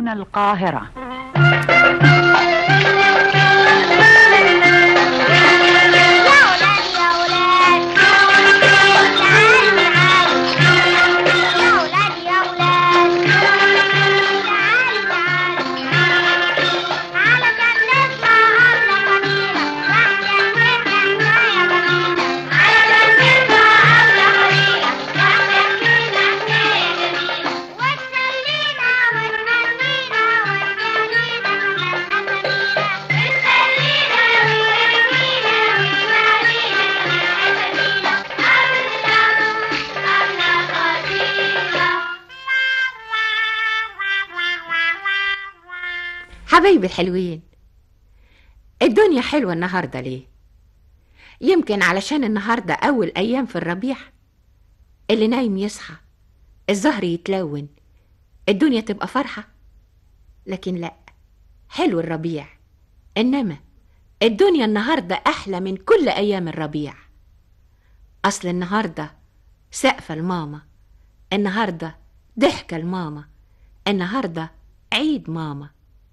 تسمعون القاهرة حبايبي الحلوين الدنيا حلوة النهاردة ليه؟ يمكن علشان النهاردة أول أيام في الربيع اللي نايم يصحى الزهر يتلون الدنيا تبقى فرحة لكن لا حلو الربيع إنما الدنيا النهاردة أحلى من كل أيام الربيع أصل النهاردة سقفة لماما النهاردة ضحكة لماما النهاردة عيد ماما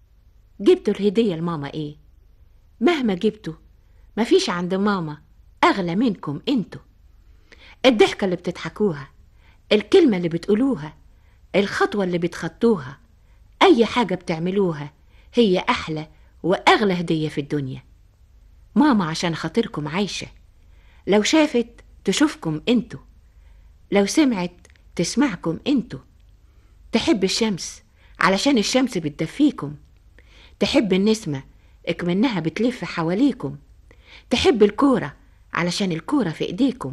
جبتوا الهدية لماما ايه مهما جبتوا مفيش عند ماما اغلى منكم انتوا الضحكة اللي بتضحكوها الكلمة اللي بتقولوها الخطوة اللي بتخطوها اي حاجة بتعملوها هي احلى واغلى هدية في الدنيا ماما عشان خاطركم عايشة لو شافت تشوفكم انتوا لو سمعت تسمعكم انتوا تحب الشمس علشان الشمس بتدفيكم تحب النسمة اكمنها بتلف حواليكم تحب الكورة علشان الكورة في ايديكم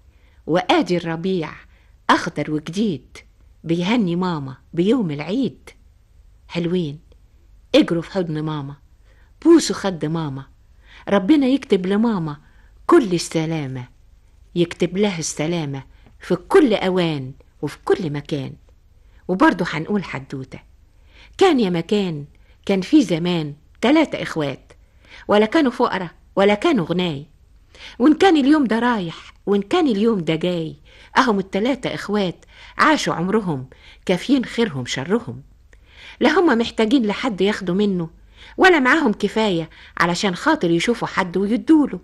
وادي الربيع اخضر وجديد بيهني ماما بيوم العيد حلوين اجروا في حضن ماما بوسوا خد ماما ربنا يكتب لماما كل السلامة يكتب لها السلامة في كل أوان وفي كل مكان وبرضه هنقول حدوتة كان يا مكان كان في زمان تلاتة إخوات ولا كانوا فقراء ولا كانوا غناي وإن كان اليوم ده رايح وإن كان اليوم ده جاي أهم التلاتة إخوات عاشوا عمرهم كافيين خيرهم شرهم لا هم محتاجين لحد ياخدوا منه ولا معاهم كفاية علشان خاطر يشوفوا حد ويدوله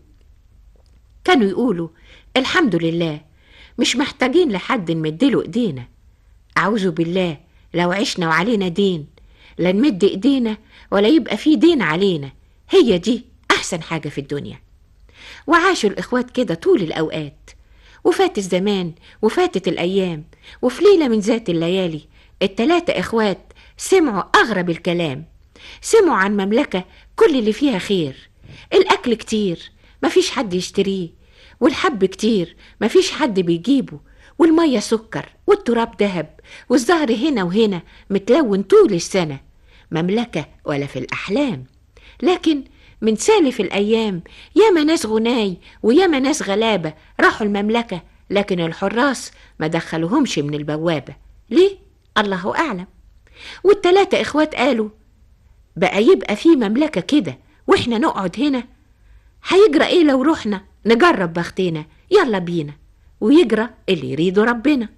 كانوا يقولوا الحمد لله مش محتاجين لحد نمدله ايدينا أعوذ بالله لو عشنا وعلينا دين لا نمد ايدينا ولا يبقى في دين علينا هي دي احسن حاجة في الدنيا وعاشوا الاخوات كده طول الاوقات وفات الزمان وفاتت الايام وفي ليلة من ذات الليالي التلاتة اخوات سمعوا اغرب الكلام سمعوا عن مملكة كل اللي فيها خير الاكل كتير مفيش حد يشتريه والحب كتير مفيش حد بيجيبه والمية سكر والتراب دهب والزهر هنا وهنا متلون طول السنة مملكة ولا في الأحلام لكن من سالف الأيام ياما ناس غناي وياما ناس غلابة راحوا المملكة لكن الحراس ما دخلوهمش من البوابة ليه؟ الله أعلم والتلاتة إخوات قالوا بقى يبقى في مملكة كده وإحنا نقعد هنا هيجرى إيه لو رحنا نجرب بختنا يلا بينا ويجرى اللي يريده ربنا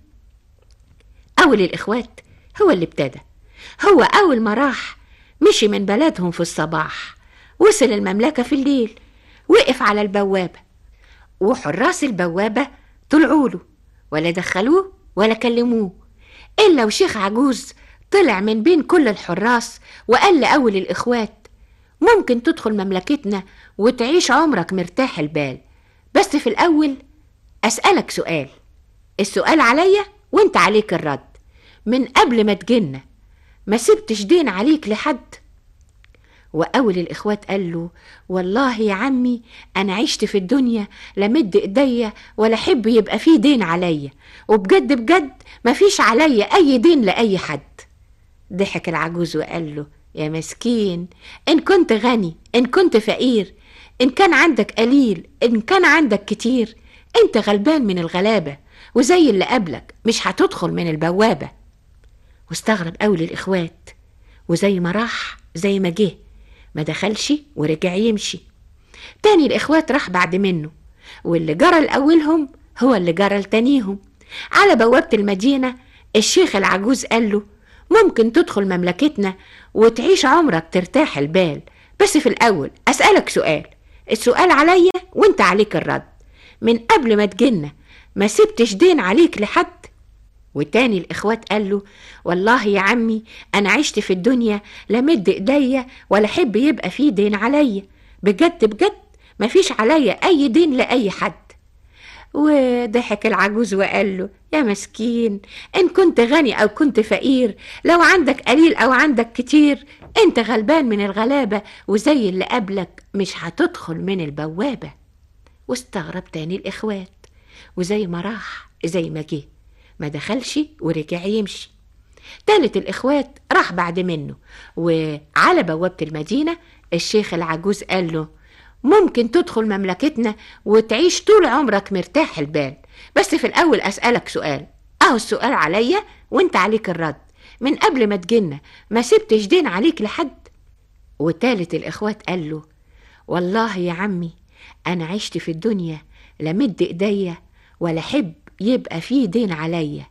أول الإخوات هو اللي ابتدى هو أول ما راح مشي من بلدهم في الصباح وصل المملكة في الليل وقف على البوابة وحراس البوابة طلعوا له ولا دخلوه ولا كلموه إلا وشيخ عجوز طلع من بين كل الحراس وقال لأول الإخوات ممكن تدخل مملكتنا وتعيش عمرك مرتاح البال بس في الأول أسألك سؤال السؤال عليا وانت عليك الرد من قبل ما تجينا ما سبتش دين عليك لحد وأول الإخوات قال له والله يا عمي أنا عشت في الدنيا لا مد إيديا ولا حب يبقى فيه دين عليا وبجد بجد مفيش عليا أي دين لأي حد ضحك العجوز وقال له يا مسكين إن كنت غني إن كنت فقير إن كان عندك قليل إن كان عندك كتير أنت غلبان من الغلابة وزي اللي قبلك مش هتدخل من البوابة واستغرب أول الإخوات وزي ما راح زي ما جه ما دخلش ورجع يمشي تاني الإخوات راح بعد منه واللي جرى لأولهم هو اللي جرى لتانيهم على بوابة المدينة الشيخ العجوز قال له ممكن تدخل مملكتنا وتعيش عمرك ترتاح البال بس في الأول أسألك سؤال السؤال عليا وانت عليك الرد من قبل ما تجينا ما سبتش دين عليك لحد وتاني الإخوات قال له والله يا عمي أنا عشت في الدنيا لا مد إيديا ولا حب يبقى في دين عليا بجد بجد مفيش عليا أي دين لأي حد وضحك العجوز وقال له يا مسكين إن كنت غني أو كنت فقير لو عندك قليل أو عندك كتير أنت غلبان من الغلابة وزي اللي قبلك مش هتدخل من البوابة واستغرب تاني الإخوات وزي ما راح زي ما جه ما دخلش ورجع يمشي تالت الإخوات راح بعد منه وعلى بوابة المدينة الشيخ العجوز قال له ممكن تدخل مملكتنا وتعيش طول عمرك مرتاح البال بس في الأول أسألك سؤال أهو السؤال عليا وانت عليك الرد من قبل ما تجينا ما سبتش دين عليك لحد وتالت الإخوات قال له والله يا عمي أنا عشت في الدنيا لا مد إيديا ولا حب يبقى فيه دين عليا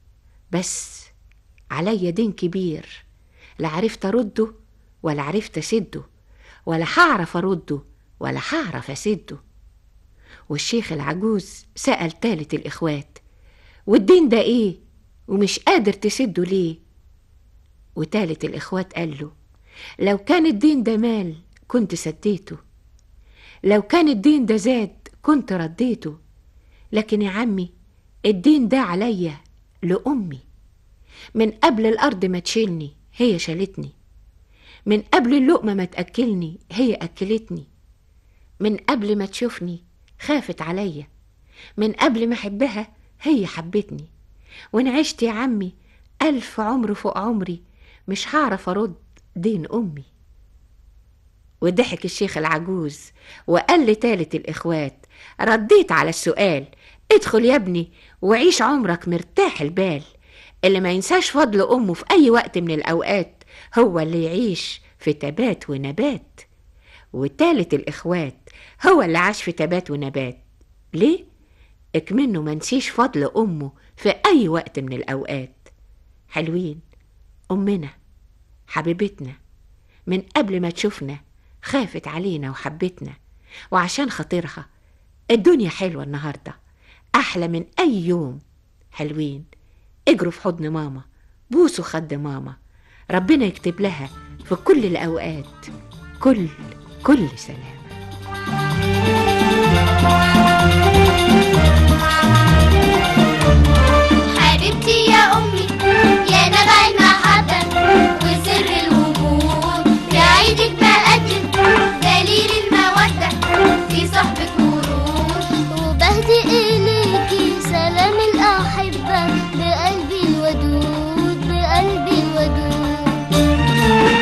بس عليا دين كبير لا عرفت أرده ولا عرفت أسده ولا هعرف أرده ولا هعرف أسده والشيخ العجوز سأل تالت الإخوات والدين ده إيه ومش قادر تسده ليه وتالت الإخوات قال له لو كان الدين ده مال كنت سديته لو كان الدين ده زاد كنت رديته لكن يا عمي الدين ده عليا لأمي من قبل الأرض ما تشيلني هي شالتني من قبل اللقمة ما تأكلني هي أكلتني من قبل ما تشوفني خافت عليا من قبل ما أحبها هي حبتني وإن عشت يا عمي ألف عمر فوق عمري مش هعرف أرد دين أمي وضحك الشيخ العجوز وقال لتالت الإخوات رديت على السؤال ادخل يا ابني وعيش عمرك مرتاح البال اللي ما ينساش فضل أمه في أي وقت من الأوقات هو اللي يعيش في تبات ونبات وتالت الإخوات هو اللي عاش في تبات ونبات ليه؟ اكمنه منسيش فضل أمه في أي وقت من الأوقات حلوين أمنا حبيبتنا من قبل ما تشوفنا خافت علينا وحبتنا وعشان خاطرها الدنيا حلوة النهاردة أحلى من أي يوم حلوين اجروا في حضن ماما بوسوا خد ماما ربنا يكتب لها في كل الأوقات كل كل سلام حبيبتي يا أمي يا نبع المحبة وسر الوجود في عيدك بقدم دليل المودة في صحبة ورود وبهدي إليكي سلام الأحبة بقلبي الودود بقلبي الودود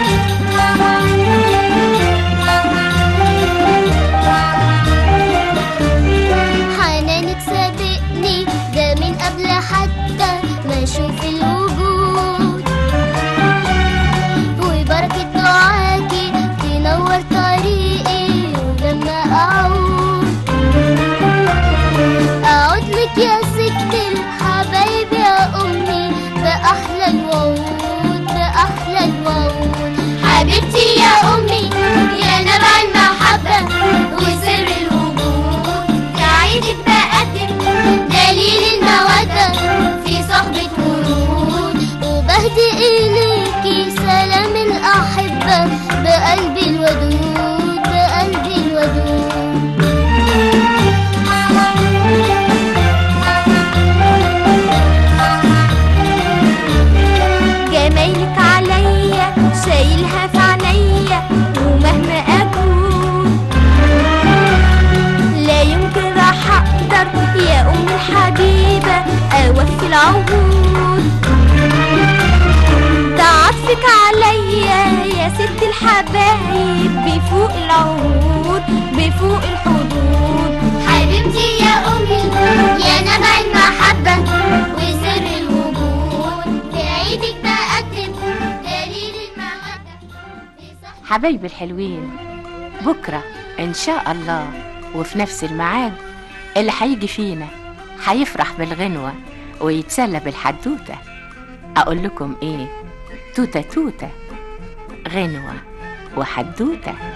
حنانك سابقني ده من قبل حتى ما أشوف الوجود وبركة دعاكي تنور طريقي ولما أعود أعود لك يا ست الحبايب يا أمي بأحلى الوعود بأحلى الوعود حبيبتي يا أمي يا نبع المحبة وسر الوجود في عيدك بقدم دليل المودة في صحبة ورود وبهدي إليكي سلام الأحبة بقلبي الودود بقلبي الودود جمايلك عليا شايلها في عينيا ومهما اكون لا يمكن راح اقدر يا ام الحبيبه اوفي العهود ده عطفك عليا يا ست الحبايب بفوق العهود بفوق الحدود حبيبتي يا امي يا نبع المحبه وسر الوجود في عيدك بقدم دليل المودة في صحبة حبايبي الحلوين بكرة إن شاء الله وفي نفس الميعاد اللي هيجي فينا هيفرح بالغنوة ويتسلى بالحدوتة أقول لكم إيه توتة توتة غنوة وحدوتة